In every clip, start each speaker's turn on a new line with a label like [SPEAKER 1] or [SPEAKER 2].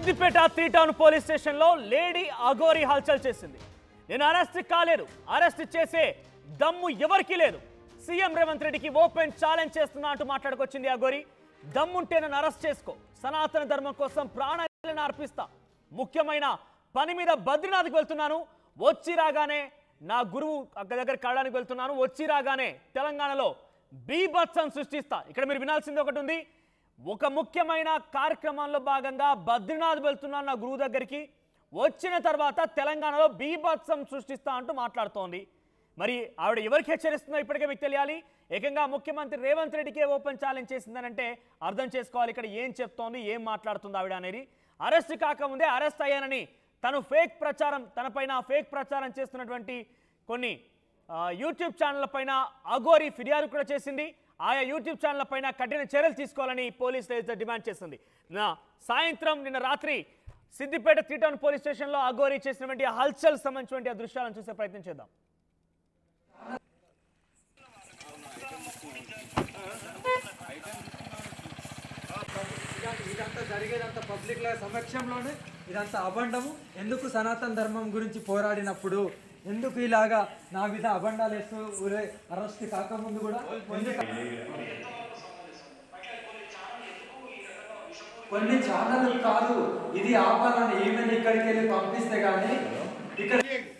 [SPEAKER 1] Siddipet three town police స్టేషన్లో lady Aghori హల్చల్ చేసింది నేను అరెస్ట్ కాలేదు అరెస్ట్ చేసే దమ్ము ఎవరికీ లేదు సీఎం రేవంత్ రెడ్డికి ఓపెన్ ఛాలెంజ్ చేస్తున్నా అంటూ మాట్లాడుకొచ్చింది అఘోరి దమ్ముంటే నన్ను అరెస్ట్ చేసుకో సనాతన ధర్మం కోసం ప్రాణాలను అర్పిస్తా ముఖ్యమైన పని మీద బద్రీనాథ్కి వెళ్తున్నాను వచ్చి రాగానే నా గురువు అక్క దగ్గర కళ్ళడానికి వెళ్తున్నాను వచ్చి రాగానే తెలంగాణలో బీభత్సం సృష్టిస్తా ఇక్కడ మీరు వినాల్సింది ఒకటి ఉంది ఒక ముఖ్యమైన కార్యక్రమంలో భాగంగా బద్రీనాథ్ వెళ్తున్నాను నా గురువు దగ్గరికి వచ్చిన తర్వాత తెలంగాణలో బీభత్సం సృష్టిస్తా అంటూ మాట్లాడుతోంది మరి ఆవిడ ఎవరికి హెచ్చరిస్తుందో ఇప్పటికే మీకు తెలియాలి ఏకంగా ముఖ్యమంత్రి రేవంత్ రెడ్డికే ఓపెన్ ఛాలెంజ్ చేసిందనంటే అర్థం చేసుకోవాలి ఇక్కడ ఏం చెప్తోంది ఏం మాట్లాడుతుంది ఆవిడ అనేది అరెస్ట్ కాకముందే అరెస్ట్ అయ్యానని తను ఫేక్ ప్రచారం తనపైన ఫేక్ ప్రచారం చేస్తున్నటువంటి కొన్ని ఆ, యూట్యూబ్ ఛానళ్ల పైన అఘోరి ఫిర్యాదు కూడా చేసింది ఆయా యూట్యూబ్ ఛానళ్ల పైన కఠిన చర్యలు తీసుకోవాలని పోలీసులు అయితే డిమాండ్ చేసింది నా సాయంత్రం నిన్న రాత్రి సిద్దిపేట త్రీ టౌన్ పోలీస్ స్టేషన్లో అఘోరి చేసినటువంటి ఆ హల్చల్ సంబంధించినటువంటి ఆ దృశ్యాలను చూసే ప్రయత్నం చేద్దాం
[SPEAKER 2] ఇదంతా- ఇదంతా జరిగేదంతా పబ్లిక్ ల సమక్షంలోనే ఇదంతా అబండము ఎందుకు సనాతన ధర్మం గురించి పోరాడినప్పుడు ఎందుకు ఇలాగా నా మీద అబండాలు వేస్తూ ఊరే అరెస్ట్ కాకముందు కూడా ఎందుకు కొన్ని ఛానల్ కాదు ఇది ఆపాలని ఈమెను ఇక్కడికి వెళ్ళి పంపిస్తే గానీ ఇక్కడ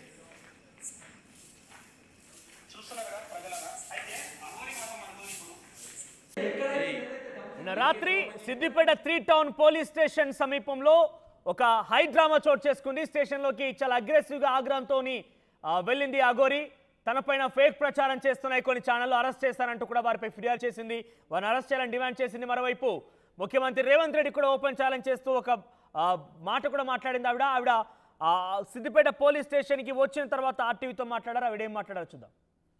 [SPEAKER 1] నిన్న రాత్రి Siddipet three town police station సమీపంలో ఒక హై డ్రామా చోటు చేసుకుంది స్టేషన్లోకి చాలా అగ్రెసివ్గా ఆగ్రహంతో వెళ్ళింది అఘోరి తనపైన ఫేక్ ప్రచారం చేస్తున్నాయి కొన్ని ఛానళ్ళు అరెస్ట్ చేస్తారంటూ కూడా వారిపై ఫిర్యాదు చేసింది వారిని అరెస్ట్ చేయాలని డిమాండ్ చేసింది మరోవైపు ముఖ్యమంత్రి రేవంత్ రెడ్డి కూడా ఓపెన్ ఛాలెంజ్ చేస్తూ ఒక ఆ, మాట కూడా మాట్లాడింది ఆవిడ ఆవిడ ఆ, సిద్దిపేట పోలీస్ స్టేషన్కి వచ్చిన తర్వాత ఆర్టీవీతో మాట్లాడారు ఆవిడ ఏం మాట్లాడారు చూద్దాం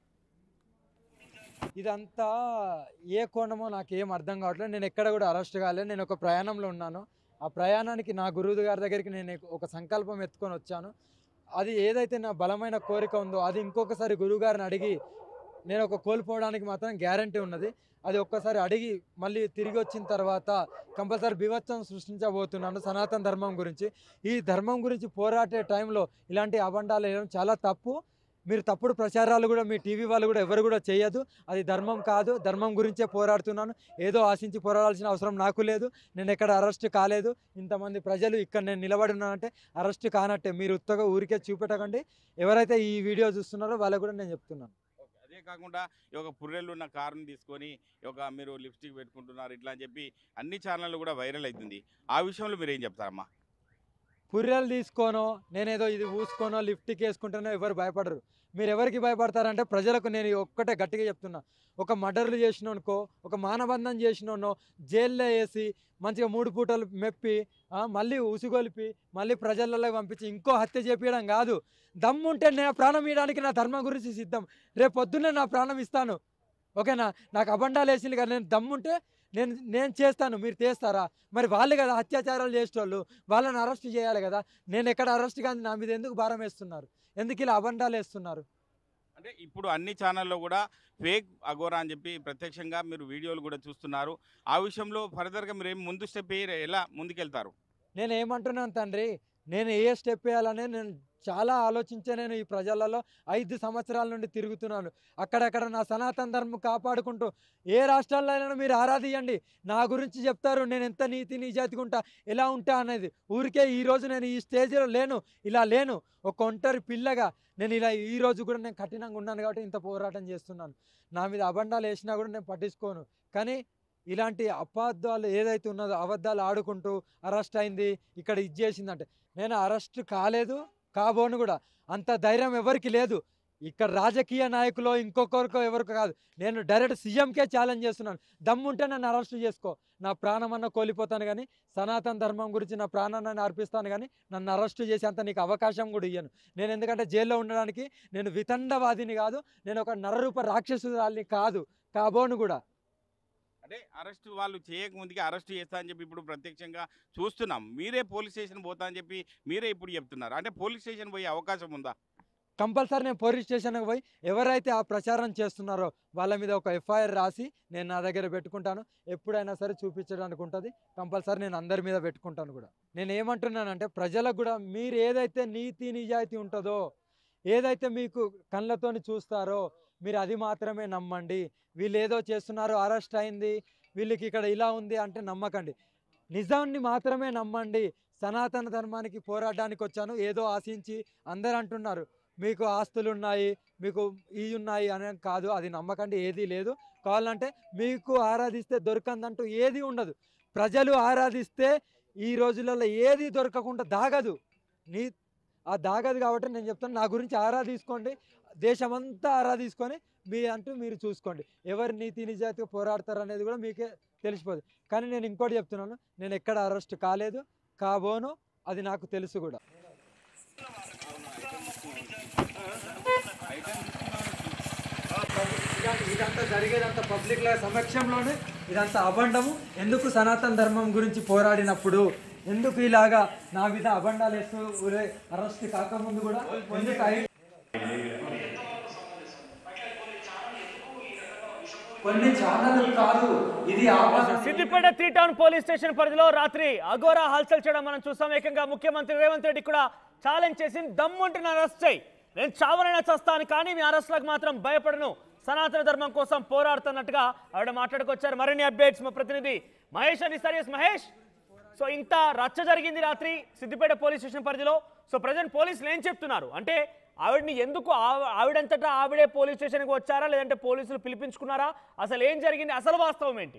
[SPEAKER 2] ఇదంతా ఏ కోణమో నాకు ఏం అర్థం కావట్లేదు నేను ఎక్కడ కూడా అరెస్ట్ కాలేదు నేను ఒక ప్రయాణంలో ఉన్నాను ఆ ప్రయాణానికి నా గురువు గారి దగ్గరికి నేను ఒక సంకల్పం ఎత్తుకొని వచ్చాను అది ఏదైతే నా బలమైన కోరిక ఉందో అది ఇంకొకసారి గురువుగారిని అడిగి నేను ఒక కోల్పోవడానికి మాత్రం గ్యారంటీ ఉన్నది అది ఒక్కసారి అడిగి మళ్ళీ తిరిగి వచ్చిన తర్వాత కంపల్సరీ బీభత్సం సృష్టించబోతున్నాను సనాతన ధర్మం గురించి ఈ ధర్మం గురించి పోరాడే టైంలో ఇలాంటి అబండాలు వేయడం చాలా తప్పు మీరు తప్పుడు ప్రచారాలు కూడా మీ టీవీ వాళ్ళు కూడా ఎవరు కూడా చేయదు అది ధర్మం కాదు ధర్మం గురించే పోరాడుతున్నాను ఏదో ఆశించి పోరాడాల్సిన అవసరం నాకు లేదు నేను ఎక్కడ అరెస్ట్ కాలేదు ఇంతమంది ప్రజలు ఇక్కడ నేను నిలబడి ఉన్నానంటే అరెస్ట్ కానట్టే మీరు ఉత్తగా ఊరికే చూపెట్టకండి ఎవరైతే ఈ వీడియో చూస్తున్నారో వాళ్ళకు కూడా నేను చెప్తున్నాను
[SPEAKER 3] ఓకే. అదే కాకుండా ఈ యొక్క పుర్రెలు ఉన్న కారుని తీసుకొని ఈ యొక్క మీరు లిప్స్టిక్ పెట్టుకుంటున్నారు ఇట్లా అని చెప్పి అన్ని ఛానళ్ళు కూడా వైరల్ అవుతుంది ఆ విషయంలో మీరు ఏం చెప్తారమ్మా
[SPEAKER 2] పుర్రెలు తీసుకోనో నేనేదో ఇది ఊసుకోనో లిఫ్ట్కి వేసుకుంటానో ఎవరు భయపడరు మీరు ఎవరికి భయపడతారంటే ప్రజలకు నేను ఈ ఒక్కటే గట్టిగా చెప్తున్నా ఒక మర్డర్లు చేసినోనుకో ఒక మానబంధం చేసినోనో జైల్లో వేసి మంచిగా మూడు పూటలు మెప్పి ఆ, మళ్ళీ ఉసిగొలిపి మళ్ళీ ప్రజలలో పంపించి ఇంకో హత్య చేపించడం కాదు దమ్ముంటే నేను ప్రాణం ఇవ్వడానికి నా ధర్మం గురించి సిద్ధం రేపు పొద్దున్నే నా ప్రాణం ఇస్తాను ఓకేనా నాకు అబండాలు వేసింది కదా నేను దమ్ముంటే నేను నేను చేస్తాను మీరు చేస్తారా మరి వాళ్ళు కదా అత్యాచారాలు చేసేటోళ్ళు వాళ్ళని అరెస్ట్ చేయాలి కదా నేను ఎక్కడ అరెస్ట్ కానీ నా మీద ఎందుకు భారం వేస్తున్నారు ఎందుకు ఇలా అబండాలు వేస్తున్నారు
[SPEAKER 3] అంటే ఇప్పుడు అన్ని ఛానల్లో కూడా ఫేక్ అగోరా అని చెప్పి ప్రత్యక్షంగా మీరు వీడియోలు కూడా చూస్తున్నారు ఆ విషయంలో ఫర్దర్గా మీరు ఏం ముందు స్టెప్ ఎలా ముందుకెళ్తారు
[SPEAKER 2] నేను ఏమంటున్నాను తండ్రి నేను ఏ స్టెప్ వేయాలని నేను చాలా ఆలోచించే నేను ఈ ప్రజలలో ఐదు సంవత్సరాల నుండి తిరుగుతున్నాను అక్కడక్కడ నా సనాతన ధర్మం కాపాడుకుంటూ ఏ రాష్ట్రాల్లో అయినా మీరు ఆరాధియండి నా గురించి చెప్తారు నేను ఎంత నీతి నిజాతిగా ఎలా ఉంటా అనేది ఊరికే ఈ రోజు నేను ఈ స్టేజ్లో లేను ఇలా లేను ఒక ఒంటరి పిల్లగా నేను ఇలా ఈ రోజు కూడా నేను కఠినంగా ఉన్నాను కాబట్టి ఇంత పోరాటం చేస్తున్నాను నా మీద అబండాలు వేసినా కూడా నేను పట్టించుకోను కానీ ఇలాంటి అబద్ధాలు ఏదైతే ఉన్నదో అబద్ధాలు ఆడుకుంటూ అరెస్ట్ అయింది ఇక్కడ ఇది చేసిందంటే నేను అరెస్ట్ కాలేదు కాబోను కూడా అంత ధైర్యం ఎవరికి లేదు ఇక్కడ రాజకీయ నాయకులు ఇంకొకరికో ఎవరికో కాదు నేను డైరెక్ట్ సీఎంకే ఛాలెంజ్ చేస్తున్నాను దమ్ముంటే నన్ను అరెస్ట్ చేసుకో నా ప్రాణమన్న కోల్పోతాను కానీ సనాతన ధర్మం గురించి నా ప్రాణాన్ని అర్పిస్తాను కానీ నన్ను అరెస్ట్ చేసేంత నీకు అవకాశం కూడా ఇయ్యను నేను ఎందుకంటే జైల్లో ఉండడానికి నేను వితండవాదిని కాదు నేను ఒక నరరూప రాక్షసురాలిని కాదు కాబోను కూడా
[SPEAKER 3] అంటే అరెస్ట్ వాళ్ళు చేయకముందుకే అరెస్ట్ చేస్తా అని చెప్పి ఇప్పుడు ప్రత్యక్షంగా చూస్తున్నాం మీరే పోలీస్ స్టేషన్ పోతా అని చెప్పి మీరే ఇప్పుడు చెప్తున్నారు అంటే పోలీస్ స్టేషన్ పోయే అవకాశం ఉందా
[SPEAKER 2] కంపల్సరీ నేను పోలీస్ స్టేషన్కి పోయి ఎవరైతే ఆ ప్రచారం చేస్తున్నారో వాళ్ళ మీద ఒక ఎఫ్ఐఆర్ రాసి నేను నా దగ్గర పెట్టుకుంటాను ఎప్పుడైనా సరే చూపించడానికి ఉంటుంది కంపల్సరీ నేను అందరి మీద పెట్టుకుంటాను కూడా నేను ఏమంటున్నానంటే ప్రజలకు కూడా మీరు ఏదైతే నీతి నిజాయితీ ఉంటుందో ఏదైతే మీకు కళ్ళతోని చూస్తారో మీరు అది మాత్రమే నమ్మండి వీళ్ళు ఏదో చేస్తున్నారు అరెస్ట్ అయింది వీళ్ళకి ఇక్కడ ఇలా ఉంది అంటే నమ్మకండి నిజాన్ని మాత్రమే నమ్మండి సనాతన ధర్మానికి పోరాడడానికి వచ్చాను ఏదో ఆశించి అందరు అంటున్నారు మీకు ఆస్తులు ఉన్నాయి మీకు ఇవి ఉన్నాయి అని కాదు అది నమ్మకండి ఏదీ లేదు కావాలంటే మీకు ఆరాధిస్తే దొరకందంటూ ఏది ఉండదు ప్రజలు ఆరాధిస్తే ఈ రోజులలో ఏది దొరకకుండా దాగదు నీ ఆ దాగదు కాబట్టి నేను చెప్తాను నా గురించి ఆరాధించుకోండి దేశమంతా ఆరాధించుకొని మీ అంటూ మీరు చూసుకోండి ఎవరు నీతి నిజాయితీగా పోరాడతారు అనేది కూడా మీకే తెలిసిపోదు కానీ నేను ఇంకోటి చెప్తున్నాను నేను ఎక్కడ అరెస్ట్ కాలేదు కాబోను అది నాకు తెలుసు కూడా ఇదంతా- ఇదంతా జరిగేదంతా పబ్లిక్ సమక్షంలోనే ఇదంతా అబండము ఎందుకు సనాతన ధర్మం గురించి పోరాడినప్పుడు ఎందుకు ఇలాగా నా మీద అబండాలు వేస్తూ ఊరే అరెస్ట్ కాకముందు కూడా ఎందుకు ఐ- కొన్ని ఛానల్ కాదు ఇది ఆపద
[SPEAKER 1] Siddipet three town police station పరిధిలో రాత్రి అఘోరా హల్చల్ చేయడం మనం చూసాం ఏకంగా ముఖ్యమంత్రి రేవంత్ రెడ్డి కూడా ఛాలెంజ్ చేసి దమ్ముంటే నన్ను అరెస్ట్ చేయి నేను చావనైనా చస్తాను కానీ మీ అరెస్ట్లకు మాత్రం భయపడను సనాతన ధర్మం కోసం పోరాడుతున్నట్టుగా ఆవిడ మాట్లాడుకొచ్చారు మరిన్ని అప్డేట్స్ మా ప్రతినిధి మహేష్ అని సరియస్ మహేష్ సో ఇంత రచ్చ జరిగింది రాత్రి సిద్దిపేట పోలీస్ స్టేషన్ పరిధిలో సో ప్రజెంట్ పోలీసులు ఏం చెప్తున్నారు అంటే ఆవిడని ఎందుకు ఆవ- ఆవిడంతటా ఆవిడే పోలీస్ స్టేషన్కి వచ్చారా లేదంటే పోలీసులు పిలిపించుకున్నారా అసలు ఏం జరిగింది అసలు వాస్తవం ఏంటి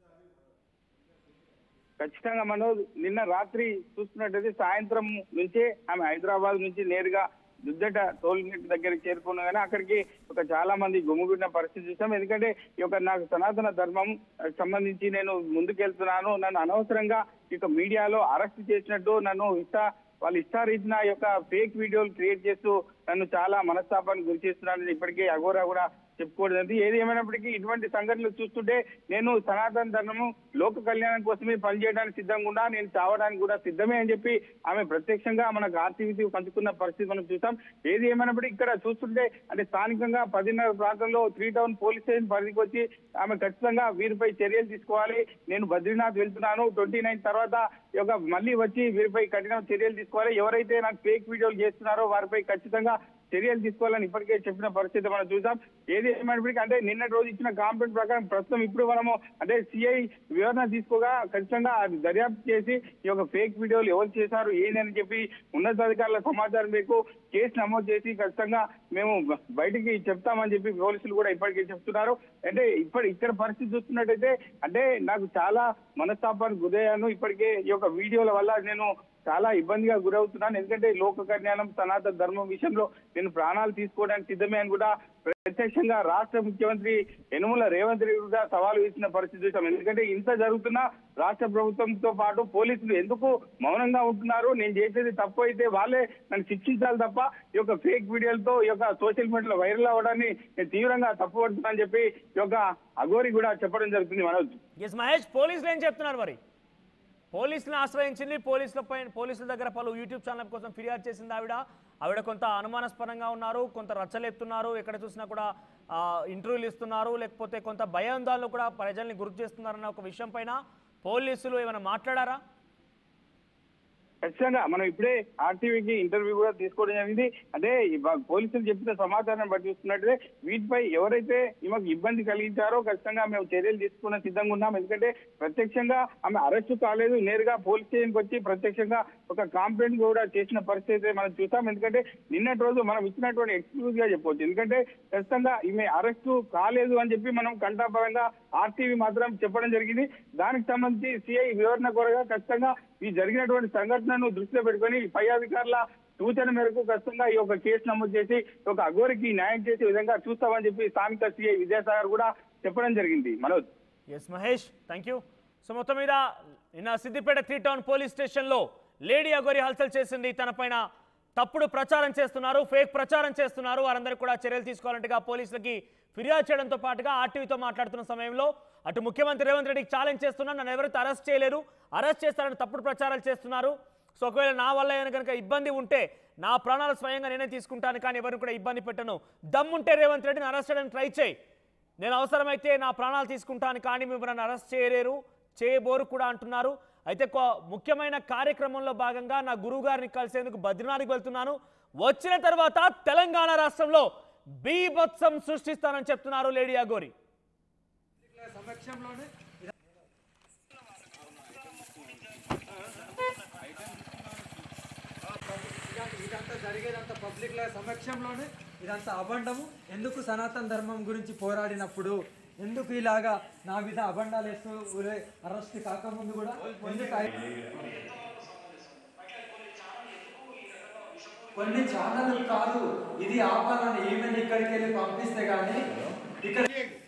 [SPEAKER 4] ఖచ్చితంగా మనోజ్ నిన్న రాత్రి చూస్తున్నట్టయితే సాయంత్రం నుంచే ఆమె హైదరాబాద్ నుంచి నేరుగా దుద్దట టోల్ గేట్ దగ్గరికి చేరుకున్నా కానీ అక్కడికి ఒక చాలా మంది గుమ్ముగుడిన పరిస్థితి చూసాం ఎందుకంటే ఈ యొక్క నాకు సనాతన ధర్మం ఆ, సంబంధించి నేను ముందుకెళ్తున్నాను నన్ను అనవసరంగా ఈ యొక్క మీడియాలో అరెస్ట్ చేసినట్టు నన్ను ఇష్ట వాళ్ళు ఇష్టారీతిన ఈ యొక్క ఫేక్ వీడియోలు క్రియేట్ చేస్తూ నన్ను చాలా మనస్తాపానికి గురి చేస్తున్నారని ఇప్పటికే అఘోరా కూడా చెప్పుకోవడం జరిగింది. ఏది ఏమైనప్పటికీ ఇటువంటి సంఘటనలు చూస్తుంటే నేను సనాతన ధర్మము లోక కళ్యాణం కోసమే పనిచేయడానికి సిద్ధంగా ఉన్నా నేను చావడానికి కూడా సిద్ధమే అని చెప్పి ఆమె ప్రత్యక్షంగా మనకు ఆర్టీవీ పంచుకున్న పరిస్థితి మనం చూసాం ఏది ఏమైనప్పటికీ ఇక్కడ చూస్తుంటే అంటే స్థానికంగా పదిన్నర ప్రాంతంలో త్రీ టౌన్ పోలీస్ స్టేషన్ పరిధికి వచ్చి ఆమె ఖచ్చితంగా వీరిపై చర్యలు తీసుకోవాలి నేను బద్రీనాథ్ వెళ్తున్నాను ట్వంటీ నైన్ తర్వాత ఈ యొక్క మళ్ళీ వచ్చి వీరిపై కఠిన చర్యలు తీసుకోవాలి ఎవరైతే నాకు ఫేక్ వీడియోలు చేస్తున్నారో వారిపై ఖచ్చితంగా చర్యలు తీసుకోవాలని ఇప్పటికే చెప్పిన పరిస్థితి మనం చూసాం ఏది ఏమైనప్పటికీ అంటే నిన్నటి రోజు ఇచ్చిన కాంప్లైంట్ ప్రకారం ప్రస్తుతం ఇప్పుడు మనము అంటే సిఐ వివరణ తీసుకోగా ఖచ్చితంగా అది దర్యాప్తు చేసి ఈ యొక్క ఫేక్ వీడియోలు ఎవరు చేశారు ఏంటని చెప్పి ఉన్నతాధికారుల సమాచారం మీకు కేసు నమోదు చేసి ఖచ్చితంగా మేము బ- బయటికి చెప్తామని చెప్పి పోలీసులు కూడా ఇప్పటికే చెప్తున్నారు అంటే ఇప్పటి ఇక్కడ పరిస్థితి చూస్తున్నట్టయితే అంటే నాకు చాలా మనస్తాపానికి గురయ్యాను ఇప్పటికే ఈ యొక్క వీడియోల వల్ల నేను చాలా ఇబ్బందిగా గురవుతున్నాను ఎందుకంటే లోక కళ్యాణం సనాతన ధర్మం విషయంలో నేను ప్రాణాలు తీసుకోవడానికి సిద్ధమే అని కూడా ప్రత్యక్షంగా రాష్ట్ర ముఖ్యమంత్రి యనుమల రేవంత్ రెడ్డి కూడా సవాలు వేసిన పరిస్థితి చూసాం ఎందుకంటే ఇంత జరుగుతున్నా రాష్ట్ర ప్రభుత్వంతో పాటు పోలీసులు ఎందుకు మౌనంగా ఉంటున్నారు నేను చేసేది తప్పు అయితే వాళ్ళే నన్ను శిక్షించాలి తప్ప ఈ యొక్క ఫేక్ వీడియోలతో ఈ యొక్క సోషల్ మీడియాలో వైరల్ అవ్వడాన్ని నేను తీవ్రంగా తప్పుపడుతున్నానని చెప్పి ఈ యొక్క అఘోరి కూడా చెప్పడం జరుగుతుంది మనోజ్
[SPEAKER 1] ఎస్ మహేష్ పోలీసులు ఏం చెప్తున్నారు మరి పోలీసులను ఆశ్రయించింది పోలీసుల పైన పోలీసుల దగ్గర పలు యూట్యూబ్ ఛానల్ కోసం ఫిర్యాదు చేసింది ఆవిడ ఆవిడ కొంత అనుమానాస్పదంగా ఉన్నారు కొంత రచ్చలేపుతున్నారు ఎక్కడ చూసినా కూడా ఆ, ఇంటర్వ్యూలు ఇస్తున్నారు లేకపోతే కొంత భయాందాలు కూడా ప్రజల్ని గుర్తు చేస్తున్నారన్న ఒక విషయం పైన పోలీసులు ఏమైనా మాట్లాడారా
[SPEAKER 4] ఖచ్చితంగా మనం ఇప్పుడే ఆర్టీవీకి ఇంటర్వ్యూ కూడా తీసుకోవడం జరిగింది అంటే ఈ బ- పోలీసులు చెప్పిన సమాచారం బట్టి చూస్తున్నట్టే వీటిపై ఎవరైతే ఈమెకు ఇబ్బంది కలిగించారో ఖచ్చితంగా మేము చర్యలు తీసుకున్న సిద్ధంగా ఉన్నాం ఎందుకంటే ప్రత్యక్షంగా ఆమె అరెస్ట్ కాలేదు నేరుగా పోలీస్ స్టేషన్కి వచ్చి ప్రత్యక్షంగా ఒక కాంప్లైంట్ కూడా చేసిన పరిస్థితి అయితే మనం చూసాం ఎందుకంటే నిన్నటి రోజు మనం ఇచ్చినటువంటి ఎక్స్క్లూజ్ గా చెప్పవచ్చు ఎందుకంటే ఖచ్చితంగా ఈమె అరెస్ట్ కాలేదు అని చెప్పి మనం కంఠాపరంగా ఆర్టీవీ మాత్రం చెప్పడం జరిగింది దానికి సంబంధించి సిఐ వివరణ కోరగా ఖచ్చితంగా ఈ జరిగినటువంటి సంఘటనను దృష్టిలో పెట్టుకొని పై అధికారుల సూచన మేరకు ఖచ్చితంగా ఈ యొక్క కేసు నమోదు చేసి ఒక అఘోరికి న్యాయం చేసే విధంగా చూస్తామని చెప్పి స్థానిక సిఐ విద్యాసాగర్ కూడా చెప్పడం జరిగింది Manoj
[SPEAKER 1] S Mahesh thank you so మొత్తం మీద నిన్న సిద్దిపేట త్రీ టౌన్ పోలీస్ స్టేషన్లో లేడీ అగోరి హల్చల్ చేసింది తన పైన తప్పుడు ప్రచారం చేస్తున్నారు ఫేక్ ప్రచారం చేస్తున్నారు వారందరికీ కూడా చర్యలు తీసుకోవాలంటేగా పోలీసులకి ఫిర్యాదు చేయడంతో పాటుగా ఆర్టీవీతో మాట్లాడుతున్న సమయంలో అటు ముఖ్యమంత్రి రేవంత్ రెడ్డికి ఛాలెంజ్ చేస్తున్నారు నన్ను ఎవరైతే అరెస్ట్ చేయలేరు అరెస్ట్ చేస్తారని తప్పుడు ప్రచారాలు చేస్తున్నారు సో ఒకవేళ నా వల్ల ఏమైనా కనుక ఇబ్బంది ఉంటే నా ప్రాణాలు స్వయంగా నేనే తీసుకుంటాను కానీ ఎవరిని కూడా ఇబ్బంది పెట్టను దమ్ముంటే రేవంత్ రెడ్డిని అరెస్ట్ చేయడానికి ట్రై చేయి నేను అవసరమైతే నా ప్రాణాలు తీసుకుంటాను కానీ మిమ్మల్ని అరెస్ట్ చేయలేరు చేయబోరు కూడా అంటున్నారు అయితే కొ- ముఖ్యమైన కార్యక్రమంలో భాగంగా నా గురువు గారిని కలిసేందుకు బద్రీనాథ్కి వెళ్తున్నాను వచ్చిన తర్వాత తెలంగాణ రాష్ట్రంలో బీభత్సం సృష్టిస్తానని చెప్తున్నారు లేడీ అగోరి
[SPEAKER 2] సమక్షంలోనే ఇదంతా- ఇదంతా జరిగేదంతా పబ్లిక్ ల సమక్షంలోనే ఇదంతా అబండము ఎందుకు సనాతన ధర్మం గురించి పోరాడినప్పుడు ఎందుకు ఇలాగా నా మీద అబండాలు వేస్తూ ఊరే అరెస్ట్ కాకముందు కూడా ఎందుకు ఐ- కొన్ని ఛానల్ కాదు ఇది ఆపాలని ఈమెను ఇక్కడికి వెళ్ళి పంపిస్తే గానీ ఇక్కడ